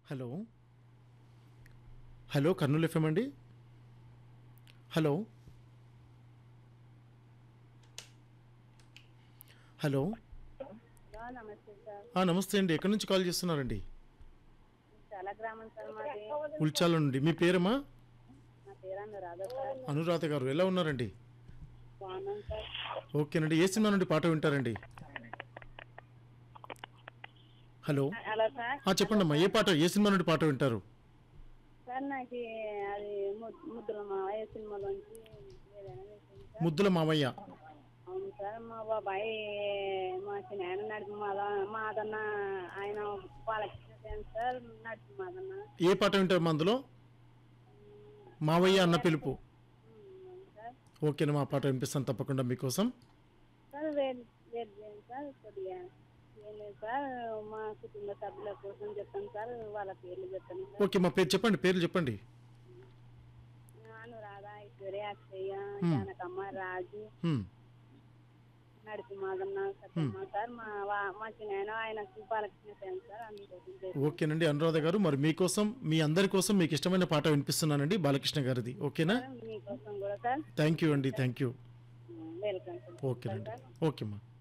Hello hello Kurnool FM అండి hello hello hello నమస్తే sir ఆ, నమస్తే అండి ఎక్కడి నుంచి కాల్ చేస్తున్నారండి చాలా గ్రామం సార్ మాది ఉల్చాల నుండి మీ పేరమ్మా నా పేరు అనురాధ సార్ అనురాధ గారు ఎలా ఉన్నారండి బాగున్నాను సార్ ఓకేనండి ఏ సినిమా నుండి పాట వింటారండి హలో హలో సార్ ఆ, చెప్పండి అమ్మా ఏ పాట ఏ సినిమా నుండి పాట వింటారు సార్ నాకు అది ము- ముద్దుల మావయ్య సినిమాలోంచి ఏదైనా విషయం సార్ ముద్దుల మామయ్య అవును సార్ మా బాబాయ్ మా చిన్న నడిపి మాద మాదన్న ఆయన బాలకృష్ణ ఫ్యాన్ సార్ నడిపి మాదన్న ఏ పాట వింటారు అందులో మావయ్య అన్న పిలుపు ఉమ్, అవును సార్ ఓకేనమ్మా ఆ పాట వినిపిస్తాను తప్పకుండా మీకోసం సార్ వేరు వేరు చేయండి సార్ కొద్దిగా ఏం లేదు సార్ మా కుటుంబ సభ్యుల కోసం చెప్తాను సార్ వాళ్ళ పేర్లు చెప్తాను సార్ ఓకే మా పేరు చెప్పండి పేర్లు చెప్పండి అనురాధ ఐశ్వర్య అక్షయ్య Hmm. జానకమ్మ రాజు హ్మ్. నడిపి మాదన్న సత్యమ్మ సార్ మా వా- మా చిన్న ఆయన బాలకృష్ణ ఫ్యాన్ సార్ అందుకోసం చేశాను. ఓకేనండి అనురాధ గారు మరి మీకోసం మీ అందరి కోసం మీకు ఇష్టమైన పాట వినిపిస్తున్నానండి బాలకృష్ణ గారిది ఓకేనా సార్, మీకోసం కూడా సార్ థ్యాంక్ యూ అండి థ్యాంక్ యూ వెల్కమ్ సార్ ఓకేనండి ఓకే అమ్మా